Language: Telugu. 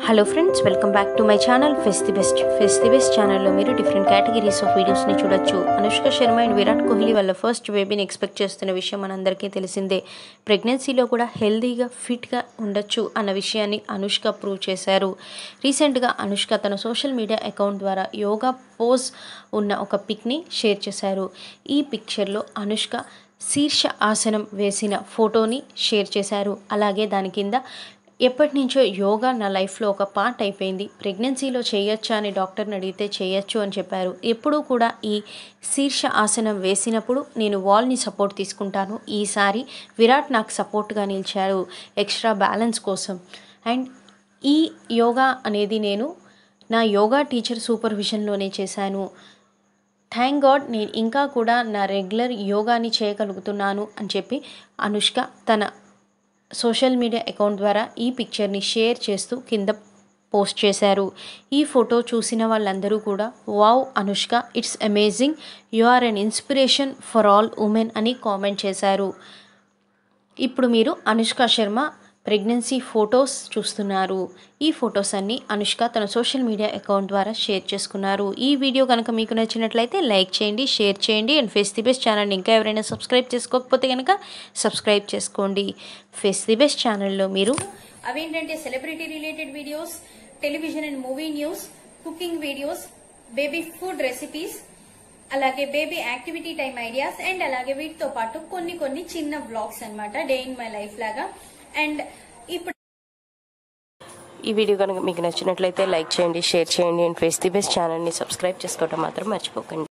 hello friends welcome back to my channel face the best face the best ఛానల్లో మీరు డిఫరెంట్ కేటగిరీస్ ఆఫ్ వీడియోస్ని చూడొచ్చు అనుష్క శర్మ అండ్ విరాట్ కోహ్లీ వాళ్ళ ఫస్ట్ బేబీని ఎక్స్పెక్ట్ చేస్తున్న విషయం మనందరికీ తెలిసిందే ప్రెగ్నెన్సీలో కూడా హెల్తీగా ఫిట్గా ఉండొచ్చు అన్న విషయాన్ని అనుష్క ప్రూవ్ చేశారు రీసెంట్గా అనుష్క తన సోషల్ మీడియా అకౌంట్ ద్వారా యోగా పోజ్ ఉన్న ఒక పిక్ని షేర్ చేశారు ఈ పిక్చర్లో అనుష్క శీర్ష ఆసనం వేసిన ఫోటోని షేర్ చేశారు అలాగే దాని కింద ఎప్పటి నుంచో యోగా నా లైఫ్లో ఒక పార్ట్ అయిపోయింది ప్రెగ్నెన్సీలో చేయొచ్చా అని డాక్టర్ని అడిగితే చేయొచ్చు అని చెప్పారు ఎప్పుడూ కూడా ఈ శీర్ష ఆసనం వేసినప్పుడు నేను వాల్ని సపోర్ట్ తీసుకుంటాను ఈసారి విరాట్ నాకు సపోర్ట్గా నిలిచారు ఎక్స్ట్రా బ్యాలెన్స్ కోసం అండ్ ఈ యోగా అనేది నేను నా యోగా టీచర్ సూపర్విజన్లోనే చేశాను థ్యాంక్ గాడ్ నేను ఇంకా కూడా నా రెగ్యులర్ యోగాని చేయగలుగుతున్నాను అని చెప్పి అనుష్క తన సోషల్ మీడియా అకౌంట్ ద్వారా ఈ పిక్చర్ని షేర్ చేస్తూ కింద పోస్ట్ చేశారు ఈ ఫోటో చూసిన వాళ్ళందరూ కూడా wow Anushka it's amazing you are an inspiration for all women అని కామెంట్ చేశారు ఇప్పుడు మీరు అనుష్క శర్మ ప్రెగ్నెన్సీ ఫొటోస్ చూస్తున్నారు ఈ ఫొటోస్ అన్ని అనుష్క తన సోషల్ మీడియా అకౌంట్ ద్వారా షేర్ చేసుకున్నారు ఈ వీడియో కనుక మీకు నచ్చినట్లయితే లైక్ చేయండి షేర్ చేయండి అండ్ ఫేస్ ది బెస్ట్ ఛానల్ని ఇంకా ఎవరైనా సబ్స్క్రైబ్ చేసుకోకపోతే కనుక సబ్స్క్రైబ్ చేసుకోండి ఫేస్ ది బెస్ట్ ఛానల్లో మీరు అవేంటంటే celebrity related videos television and movie news cooking videos baby food recipes అలాగే baby activity time ideas and అలాగే వీటితో పాటు కొన్ని కొన్ని చిన్న బ్లాగ్స్ అన్నమాట డే ఇన్ మై లైఫ్ లాగా అండ్ ఇప్పుడు ఈ వీడియో కనుక మీకు నచ్చినట్లయితే లైక్ చేయండి షేర్ చేయండి అండ్ ఫేస్ ది బెస్ట్ ఛానల్ని సబ్స్క్రైబ్ చేసుకోవడం మాత్రం మర్చిపోకండి